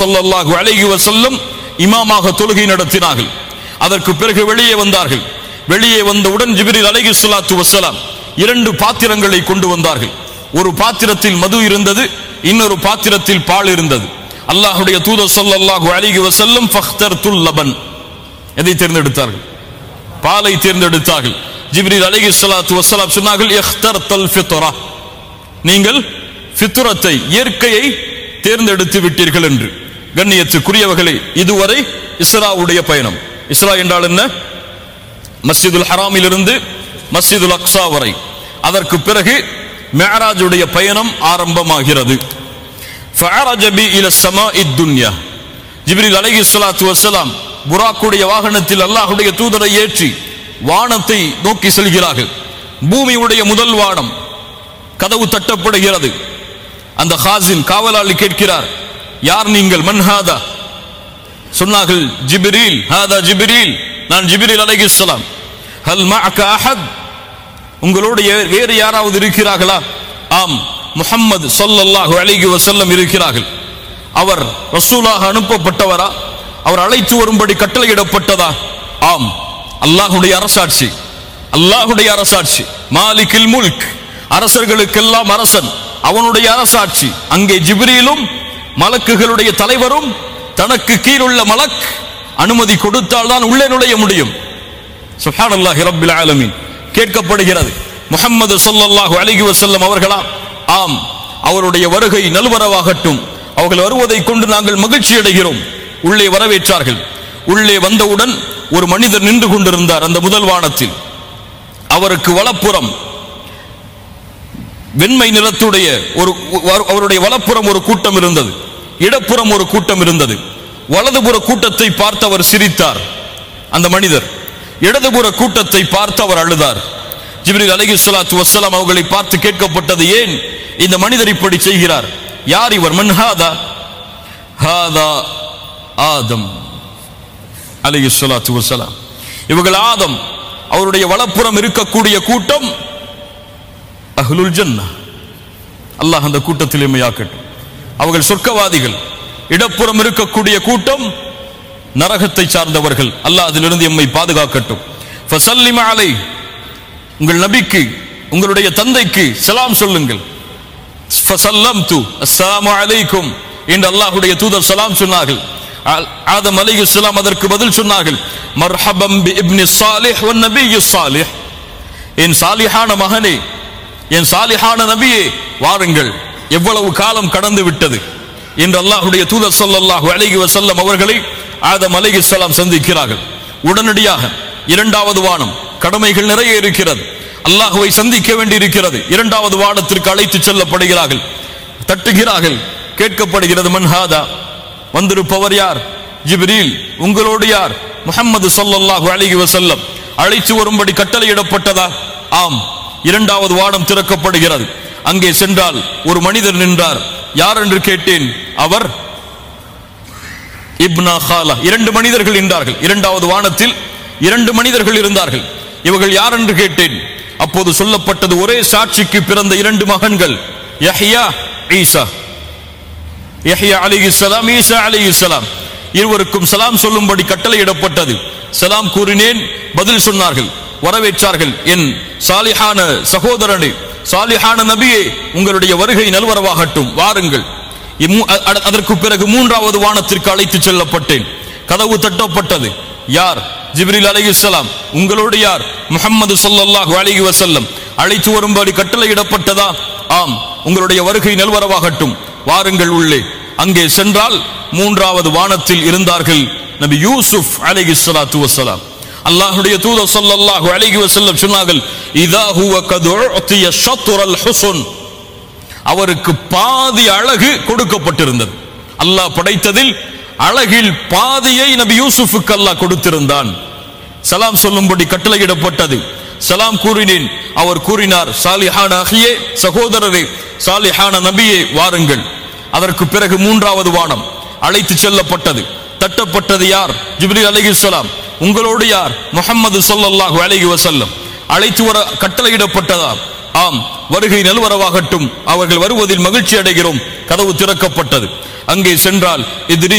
ஸல்லல்லாஹு அலைஹி வஸல்லம் இமாமாக தொழுகை நடத்தினார்கள் அதற்கு பிறகு வெளியே வந்தார்கள் வெளியே வந்தவுடன் ஜிப்ரீல் அலைஹி ஸலாத்து வஸலாம் இரண்டு பாத்திரங்களை கொண்டு வந்தார்கள் ஒரு பாத்திரத்தில் மது இருந்தது இன்னொரு பாத்திரத்தில் பால் இருந்தது அல்லாஹ்வுடைய தூதர் ஸல்லல்லாஹு அலைஹி வஸல்லம் ஃபக்தர்துல் லபன் எதை தேர்ந்தெடுத்தார்கள் பாலை தேர்ந்தெடுத்தார்கள் ஜிப்ரீல் அலைஹி ஸலாத்து வஸலாம் சொன்னார்கள் இஹ்தர்தல் ஃபித்ரா நீங்கள் ஃபித்ரத்தை இயற்கையை தேர்ந்தெடுத்து விட்டீர்கள் என்று கண்ணியத்துக்குரியவர்களே இதுவரை இஸ்ராவுடைய பயணம் இஸ்ரா என்றால் என்ன மஸ்ஜிதுல் ஹராமில் இருந்து மஸ்ஜிதுல் அக்ஸா வரை அதற்கு பிறகு மேராஜுடைய பயணம் ஆரம்பமாகிறது ஃபஅரஜ பி இல ஸமாஇ துன்யா ஜிப்ரீல் அலைஹி ஸலாத்து வஸலாம் புராக்குடைய வாகனத்தில் அல்லாஹ்வுடைய தூதரை ஏற்றி வானத்தை நோக்கி செல்கிறார்கள் பூமியுடைய முதல் வானம் கதவு தட்டப்படுகிறது அந்த ஹாசின் காவலாளி கேட்கிறார் யார் நீங்கள் மன்ஹாதா சொன்னார்கள் ஜிப்ரீல் ஹாதா ஜிப்ரீல் நான் ஜிப்ரீல் அலைஹிஸ்ஸலாம் ஹல் மஅக அஹத் உங்களோடு வே- வேறு யாராவது இருக்கிறார்களா ஆம் முஹம்மது ஸல்லல்லாஹு அலைஹி வஸல்லம் இருக்கிறார்கள் அவர் ரசூலாக அனுப்பப்பட்டவரா அவர் அழைத்து வரும்படி கட்டளையிடப்பட்டதா ஆம் அல்லாஹ்வுடைய அரசாட்சி அல்லாஹ்வுடைய அரசாட்சி மாலிகில் முல்க் அரசர்களுக்கெல்லாம் அரசன் அவனுடைய அரசாட்சி அங்கே ஜிப்ரீலும் மலக்குகளுடைய தலைவரும் தனக்கு கீழுள்ள மலக் அனுமதி கொடுத்தால் தான் உள்ளே நுழைய முடியும் சுப்ஹானல்லாஹி ரப்பில் ஆலமீன் கேட்கப்படுகிறது முஹம்மது ஸல்லல்லாஹு அலைஹி வஸல்லம் அவர்களா ஆம் அவருடைய வருகை நல்வரவாகட்டும் அவர்கள் வருவதை கொண்டு நாங்கள் மகிழ்ச்சி அடைகிறோம் உள்ளே வரவேற்றார்கள் உள்ளே வந்தவுடன் ஒரு மனிதர் நின்று கொண்டிருந்தார் அந்த முதல் வானத்தில் அவருக்கு வலப்புறம் வெண்மை நிறத்துடைய ஒரு ஒரு- அவருடைய வலப்புறம் ஒரு கூட்டம் இருந்தது இடப்புறம் ஒரு கூட்டம் இருந்தது வலதுபுற கூட்டத்தை பார்த்து அவர் சிரித்தார் அந்த மனிதர் இடதுபுற கூட்டத்தை பார்த்து அவர் அழுதார் ஜிப்ரீல் அலைஹி ஸலாத்து வஸ்ஸலாம் அவர்களை பார்த்து கேட்கப்பட்டது ஏன் இந்த மனிதர் இப்படி செய்கிறார் யார் இவர் மன்ஹாதா ஹாதா ஆதம் அலைஹி ஸலாத்து வஸ்ஸலாம் இவர்கள் ஆதம் அவருடைய வலப்புறம் இருக்கக்கூடிய கூட்டம் அஹ்லுல் ஜன்னா அல்லாஹ் அந்த கூட்டத்தில் எம்மையாக்கட்டும் அவர்கள் சொர்க்கவாதிகள் இடப்புறம் இருக்கக்கூடிய கூட்டம் நரகத்தை சார்ந்தவர்கள் அல்லாஹ் அதிலிருந்து எம்மை பாதுகாக்கட்டும் ஃபசல்லிம அலை உங்கள் நபிக்கு உங்களுடைய தந்தைக்கு சலாம் சொல்லுங்கள் ஃபசல்லம்து அஸ்ஸலாமு அலைக்கும் என்று அல்லாஹ்வுடைய தூதர் சலாம் சொன்னார்கள் ஆ- ஆதம் அலைஹிஸ்ஸலாம் அதற்கு பதில் சொன்னார்கள் மர்ஹபம் பி இப்னி ஸாலிஹ் வன் நபிய்யு ஸாலிஹ் என் சாலிஹான மகனே என் சாலிஹான நபியே வாருங்கள் எவ்வளவு காலம் கடந்து விட்டது என்று அல்லாஹ்வுடைய தூதர் ஸல்லல்லாஹு அலைஹி வஸல்லம் அவர்களை ஆதம் அலைஹிஸ்ஸலாம் சந்திக்கிறார்கள் உடனடியாக இரண்டாவது வானம் கடமைகள் நிறைய இருக்கிறது அல்லாஹ்வை சந்திக்க வேண்டி இருக்கிறது இரண்டாவது வானத்திற்கு அழைத்து செல்லப்படுகிறார்கள் தட்டுகிறார்கள் கேட்கப்படுகிறது மன்ஹாதா வந்திருப்பவர் யார் ஜிப்ரீல் உங்களோடு யார் முஹம்மது ஸல்லல்லாஹு அலைஹி வஸல்லம் அழைத்து வரும்படி கட்டளையிடப்பட்டதா ஆம் இரண்டாவது வானம் திறக்கப்படுகிறது அங்கே சென்றால் ஒரு மனிதர் நின்றார் யார் என்று கேட்டேன் அவர் இப்னா ஹாலா இரண்டு மனிதர்கள் நின்றார்கள் இரண்டாவது வானத்தில் இரண்டு மனிதர்கள் இருந்தார்கள் இவர்கள் யார் என்று கேட்டேன் அப்போது சொல்லப்பட்டது ஒரே சாட்சிக்கு பிறந்த இரண்டு மகன்கள் யஹ்யா ஈசா யஹ்யா அலைஹிஸ்ஸலாம் ஈசா அலைஹிஸ்ஸலாம் இருவருக்கும் சலாம் சொல்லும்படி கட்டளையிடப்பட்டது சலாம் கூறினேன் பதில் சொன்னார்கள் வரவேற்றார்கள் என் சாலிஹான சகோதரனே சாலிஹான நபியே உங்களுடைய வருகை நல்வரவாகட்டும் வாருங்கள் இம்மு- அ- அ- அதற்கு பிறகு மூன்றாவது வானத்திற்கு அழைத்து செல்லப்பட்டேன் கதவு தட்டப்பட்டது யார் ஜிப்ரீல் அலைஹிஸ்ஸலாம் உங்களோடு யார் முஹம்மது ஸல்லல்லாஹு அலைஹி வஸல்லம் அழைத்து வரும்படி கட்டளையிடப்பட்டதா ஆம் உங்களுடைய வருகை நல்வரவாகட்டும் வாருங்கள் உள்ளே அங்கே சென்றால் மூன்றாவது வானத்தில் இருந்தார்கள் நபி யூசுப் அலைஹிஸ்ஸலாத்து வஸ்ஸலாம் அல்லாஹ்வுடைய தூதர் ஸல்லல்லாஹு அலைஹி வஸல்லம் சொன்னார்கள் இதா ஹுவ கத் உஅதிய ஷத்ரல் ஹுஸ்ன் அவருக்கு பாதி அழகு கொடுக்கப்பட்டிருந்தது அல்லாஹ் படைத்ததில் அழகில் பாதியை நபி யூசுஃபுக்கு அல்லாஹ் கொடுத்திருந்தான் சலாம் சொல்லும்படி கட்டளையிடப்பட்டது சலாம் கூறினேன் அவர் கூறினார் சாலிஹான அகியே சகோதரரே சாலிஹான நபியே வாருங்கள் அதற்கு பிறகு மூன்றாவது வானம் அழைத்து செல்லப்பட்டது தட்டப்பட்டது யார் ஜிப்ரீல் அலைஹிஸ்ஸலாம் உங்களோடு யார் முஹம்மது ஸல்லல்லாஹு அலைஹி வஸல்லம் அழைத்து வர கட்டளையிடப்பட்டதா ஆம் வருகை நல்வரவாகட்டும் அவர்கள் வருவதில் மகிழ்ச்சி அடைகிறோம் கதவு திறக்கப்பட்டது அங்கே சென்றால் எதிரி